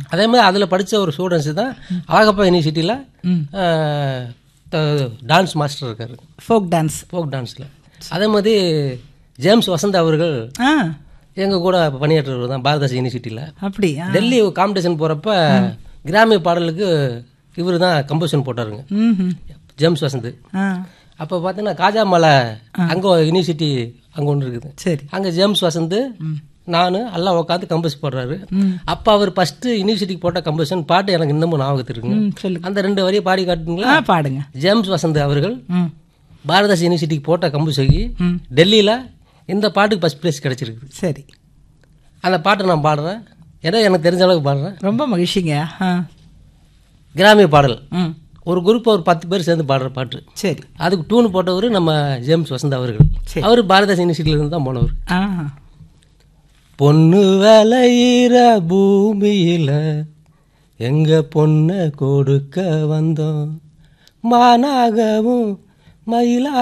அதே மாதிரி அதில் படித்த ஒரு ஸ்டூடெண்ட்ஸ் தான் அழகப்பா யூனிவர்சிட்டியில் டான்ஸ் மாஸ்டர் இருக்காரு ஃபோக் டான்ஸ் ஃபோக் டான்ஸில் அதே மாதிரி ஜேம்ஸ் வசந்த் அவர்கள் ஆ எங்கள் கூட பணியாற்றுறவர் தான் பாரதாஸ் யூனிவர்சிட்டியில் அப்படி ஆ டெல்லி காம்படிஷன் போகிறப்ப கிராமிய பாடலுக்கு இவர் தான் கம்போசிஷன் போட்டாருங்க ம் ஜேம்ஸ் வசந்த் ஆ அப்போ பார்த்தீங்கன்னா காஜா மலை அங்கே யூனிவர்சிட்டி அங்கே ஒன்று இருக்குது சரி அங்கே ஜேம்ஸ் வசந்த் நான் எல்லாம் உட்காந்து கம்போஸ் போடுறாரு அப்போ அவர் ஃபஸ்ட்டு யூனிவர்சிட்டிக்கு போட்ட கம்போசிஷன் பாட்டு எனக்கு இன்னமும் ஞாபகத்தில் இருக்குங்க ம் சொல்லுங்க அந்த ரெண்டு வரியை பாடி காட்டுங்களா ஆ பாடுங்க ஜேம்ஸ் வசந்த் அவர்கள் ம் பாரதாஸ் யூனிவர்சிட்டிக்கு போட்ட கம்போஸுக்கு ம் டெல்லியில் இந்த பாட்டுக்கு ஃபஸ்ட் ப்ளேஸ் கிடச்சிருக்குது சரி அந்த பாட்டை நான் பாடுறேன் ஏதோ எனக்கு தெரிஞ்ச அளவுக்கு பாடுறேன் ரொம்ப மகிழ்ச்சிங்க ஆ கிராமிய பாடல் ம் ஒரு குரூப் ஒரு பத்து பேர் சேர்ந்து பாடுற பாட்டு சரி அதுக்கு டூன் போட்டவர் நம்ம ஜேம்ஸ் வசந்த் அவர்கள் சரி. அவர் பாரதாஸ் யூனிவர்சிட்டியிலேருந்து தான் போனவர் ஆ பொண்ணு விளையிற பூமியில எங்க பொண்ணை கொடுக்க வந்தோம் மானாகவும் மயிலா